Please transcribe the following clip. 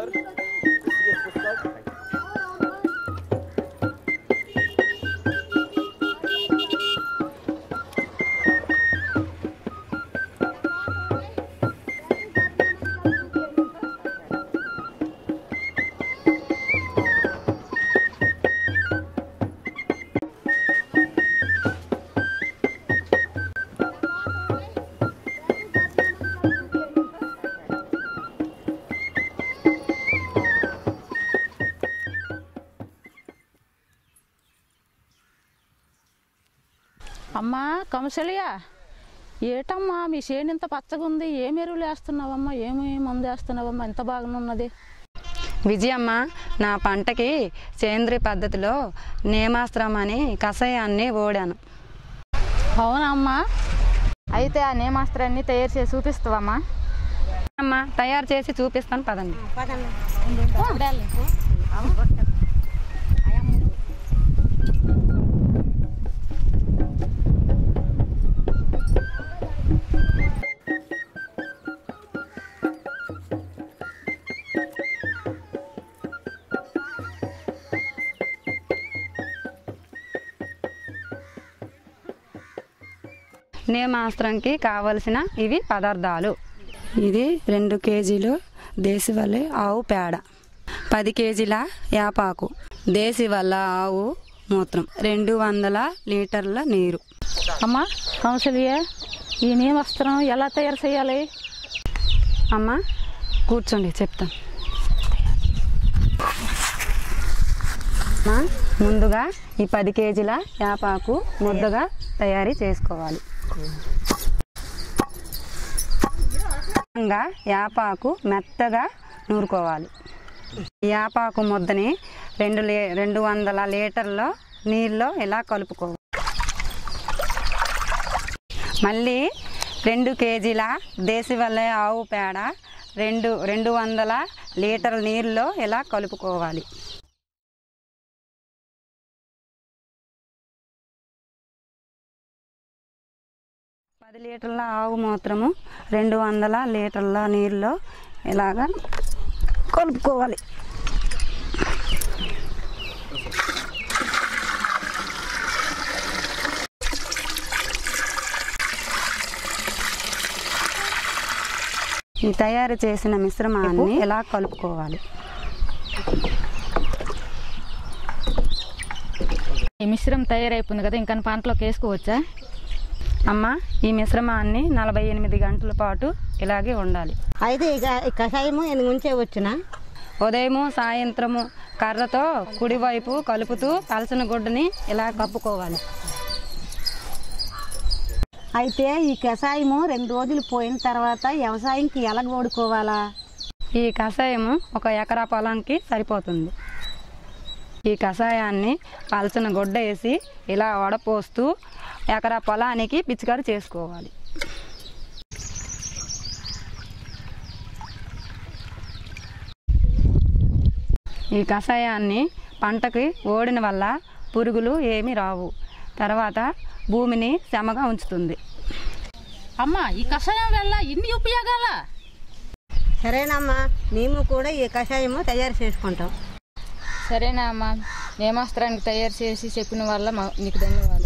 Sir, this is Pushkar. అమ్మా కమసలియా ఏటమ్మా మీ చేను ఇంత పచ్చగా ఉంది ఏం ఎరువులు వేస్తున్నావమ్మా ఏమి మందు వేస్తున్నావమ్మా ఇంత బాగానున్నది విజయమ్మ నా పంటకి సేంద్రియ పద్ధతిలో నేమాస్త్రం అని కషాయాన్ని ఓడాను అవునమ్మా అయితే ఆ నేమాస్త్రాన్ని తయారు చేసి చూపిస్తావమ్మా అమ్మ తయారు చేసి చూపిస్తాను పదండి నేమాస్త్రంకి కావలసిన ఇవి పదార్థాలు ఇది రెండు కేజీలు దేశివల్లి ఆవు పేడ పది కేజీల యాపాకు దేశివల్ల ఆవు మూత్రం రెండు వందల లీటర్ల నీరు అమ్మా కమసలియా ఈ నియమస్త్రం ఎలా తయారు చేయాలి అమ్మ కూర్చోండి చెప్తాను అమ్మ, ముందుగా ఈ పది కేజీల యాపాకు ముద్దగా తయారీ చేసుకోవాలి ఇంకా యాపాకు మెత్తగా నూరుకోవాలి ఈ యాపాకు ముద్దని రెండు లే రెండు వందల లీటర్ల నీళ్ళలో ఇలా కలుపుకోవాలి మళ్ళీ రెండు కేజీల దేశవల్ల ఆవు పేడ రెండు రెండు వందల లీటర్ నీళ్ళలో ఇలా కలుపుకోవాలి పది లీటర్ల ఆవు మూత్రము రెండు వందల లీటర్ల నీళ్ళలో ఇలాగా కలుపుకోవాలి ఈ తయారు చేసిన మిశ్రమాన్ని ఇలా కలుపుకోవాలి ఈ మిశ్రమం తయారైపోయింది కదా ఇంకా పంటలోకి వేసుకోవచ్చా అమ్మ ఈ మిశ్రమాన్ని నలభై ఎనిమిది గంటల పాటు ఇలాగే ఉండాలి అయితే ఇక ఈ కషాయము ఎన్ని ఉంచే వచ్చిన ఉదయము సాయంత్రము కర్రతో కుడివైపు కలుపుతూ పలసన గుడ్డని ఇలా కప్పుకోవాలి అయితే ఈ కషాయము రెండు రోజులు పోయిన తర్వాత వ్యవసాయంకి ఎలాగ ఓడుకోవాలా ఈ కషాయము ఒక ఎకరా పొలానికి సరిపోతుంది ఈ కషాయాన్ని పలచన గుడ్డ వేసి ఇలా వడపోస్తూ ఎకరా పొలానికి పిచికారి చేసుకోవాలి ఈ కషాయాన్ని పంటకి ఓడిన వల్ల పురుగులు ఏమీ రావు తర్వాత భూమిని శమగా ఉంచుతుంది అమ్మా ఈ కషాయం వల్ల ఇన్ని ఉపయోగాల సరేనమ్మా మేము కూడా ఈ కషాయము తయారు చేసుకుంటాం సరేనా అమ్మా నేమాస్త్రానికి తయారు చేసి చెప్పిన వల్ల మా- మీకు ధన్యవాదాలు